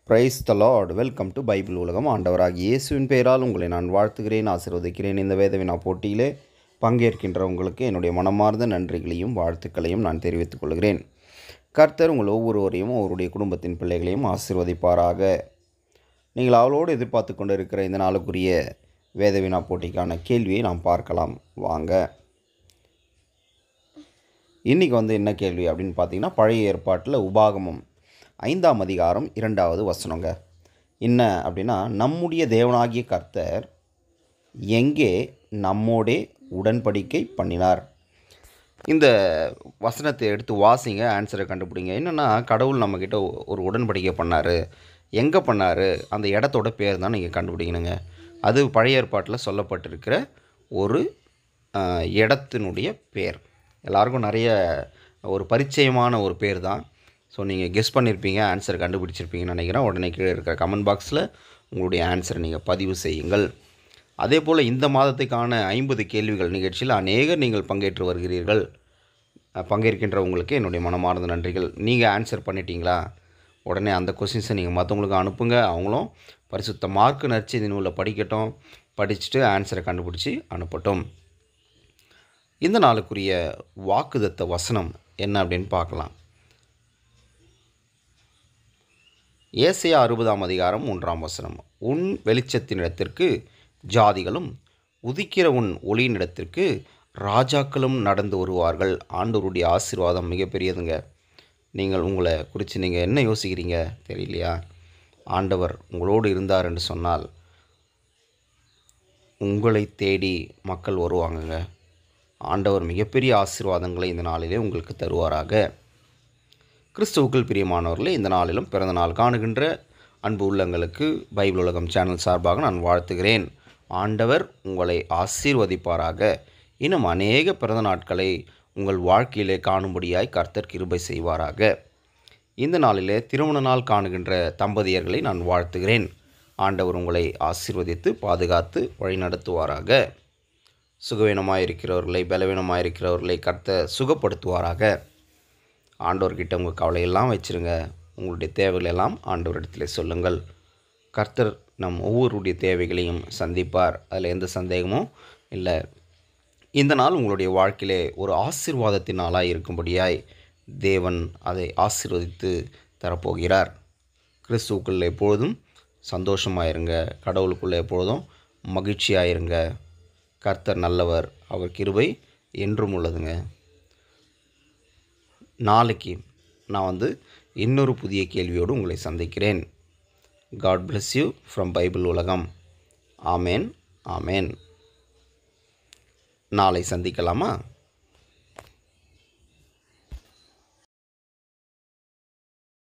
price the Lord welcome to Bible உலகம் ஆண்டவராகிய இயேசுவின் பெயரால் உங்களை நான் வாழ்த்துகிறேன் ஆசீர்வதிக்கிறேன் இந்த வேதவினா போட்டியிலே பங்கேற்கின்ற உங்களுக்கு என்னுடைய மனமார்ந்த நன்றிகளையும் வாழ்த்துக்களையும் நான் தெரிவித்துக் கொள்கிறேன் கர்த்தர் உங்கள் ஒவ்வொருவரையும் அவருடைய குடும்பத்தின் பிள்ளைகளையும் ஆசீர்வதிப்பாராக நீங்கள் அவளோடு எதிர்பார்த்து கொண்டு இருக்கிற இந்த நாளுக்குரிய வேதவினா போட்டிக்கான கேள்வியை நாம் பார்க்கலாம் வாங்க இன்றைக்கி வந்து என்ன கேள்வி அப்படின்னு பார்த்தீங்கன்னா பழைய ஏற்பாட்டில் உபாகமம் ஐந்தாம் அதிகாரம் இரண்டாவது வசனங்க என்ன அப்படின்னா நம்முடைய தேவனாகிய கர்த்தர் எங்கே நம்மோடே உடன்படிக்கை பண்ணினார் இந்த வசனத்தை எடுத்து வாசிங்க ஆன்சரை கண்டுபிடிங்க என்னென்னா கடவுள் நம்மக்கிட்ட ஒரு உடன்படிக்கை பண்ணார் எங்கே பண்ணார் அந்த இடத்தோட பேர் தான் நீங்கள் கண்டுபிடிக்கணுங்க அது பழைய ஏற்பாட்டில் சொல்லப்பட்டிருக்கிற ஒரு ஆஹ், இடத்தினுடைய பேர் எல்லாருக்கும் நிறைய ஒரு பரிச்சயமான ஒரு பேர் தான் ஸோ நீங்கள் கெஸ் பண்ணியிருப்பீங்க ஆன்சர் கண்டுபிடிச்சிருப்பீங்கன்னு நினைக்கிறேன் உடனே கீழே இருக்கிற கமெண்ட் பாக்ஸில் உங்களுடைய ஆன்சரை நீங்கள் பதிவு செய்யுங்கள் அதே போல் இந்த மாதத்துக்கான ஐம்பது கேள்விகள் நிகழ்ச்சியில் அநேகர் நீங்கள் பங்கேற்று வருகிறீர்கள் அஹ், பங்கேற்கின்ற உங்களுக்கு என்னுடைய மனமார்ந்த நன்றிகள் நீங்கள் ஆன்சர் பண்ணிட்டீங்களா உடனே அந்த கொஸ்டின்ஸை நீங்கள் மற்றவங்களுக்கு அனுப்புங்க அவங்களும் பரிசுத்த மார்க் நற்செய்தி நூலில் படிக்கட்டும் படிச்சுட்டு ஆன்சரை கண்டுபிடிச்சி அனுப்பட்டும் இந்த நாளுக்குரிய வாக்குதத்த வசனம் என்ன அப்படின்னு பார்க்கலாம் ஏசையா அறுபதாம் அதிகாரம் மூன்றாம் வசனம் உன் வெளிச்சத்தினிடத்திற்கு ஜாதிகளும் உதிக்கிற உன் ஒளியினிடத்திற்கு ராஜாக்களும் நடந்து வருவார்கள் ஆண்டவருடைய ஆசீர்வாதம் மிகப்பெரியதுங்க நீங்கள் உங்களை குறித்து நீங்கள் என்ன யோசிக்கிறீங்க தெரியலையா ஆண்டவர் உங்களோடு இருந்தார் என்று சொன்னால் உங்களை தேடி மக்கள் வருவாங்கங்க ஆண்டவர் மிகப்பெரிய ஆசீர்வாதங்களை இந்த நாளிலே உங்களுக்கு தருவாராக கிறிஸ்துவுக்குள் பிரியமானவர்களே இந்த நாளிலும் பிறந்த நாள் காணுகின்ற அன்பு உள்ளங்களுக்கு பைபிள் உலகம் சேனல் சார்பாக நான் வாழ்த்துகிறேன் ஆண்டவர் உங்களை ஆசீர்வதிப்பாராக இன்னும் அநேக பிறந்த நாட்களை உங்கள் வாழ்க்கையிலே காணும்படியாய் கர்த்தர் கிருபை செய்வாராக இந்த நாளிலே திருமண நாள் காணுகின்ற தம்பதியர்களை நான் வாழ்த்துகிறேன் ஆண்டவர் உங்களை ஆசீர்வதித்து பாதுகாத்து வழிநடத்துவாராக சுகவீனமாயிருக்கிறவர்களை பலவீனமாயிருக்கிறவர்களை கர்த்த சுகப்படுத்துவாராக ஆண்டவர்கிட்ட உங்கள் கவலையெல்லாம் வச்சிருங்க உங்களுடைய தேவைகள் எல்லாம் ஆண்டவரிடத்தில் சொல்லுங்கள் கர்த்தர் நம் ஒவ்வொருடைய தேவைகளையும் சந்திப்பார் அதில் எந்த சந்தேகமும் இல்லை இந்த நாள் உங்களுடைய வாழ்க்கையிலே ஒரு ஆசீர்வாதத்தின் நாளாக இருக்கும்படியாய் தேவன் அதை ஆசீர்வதித்து தரப்போகிறார் கிறிஸ்துவுக்குள்ள எப்பொழுதும் சந்தோஷமாயிருங்க கடவுளுக்குள்ள எப்பொழுதும் மகிழ்ச்சியாயிருங்க கர்த்தர் நல்லவர் அவர் கிருபை என்றும் உள்ளதுங்க நாளைக்கு நான் வந்து இன்னொரு புதிய கேள்வியோடு உங்களை சந்திக்கிறேன் God bless you from Bible உலகம் ஆமேன் ஆமேன் நாளை சந்திக்கலாமா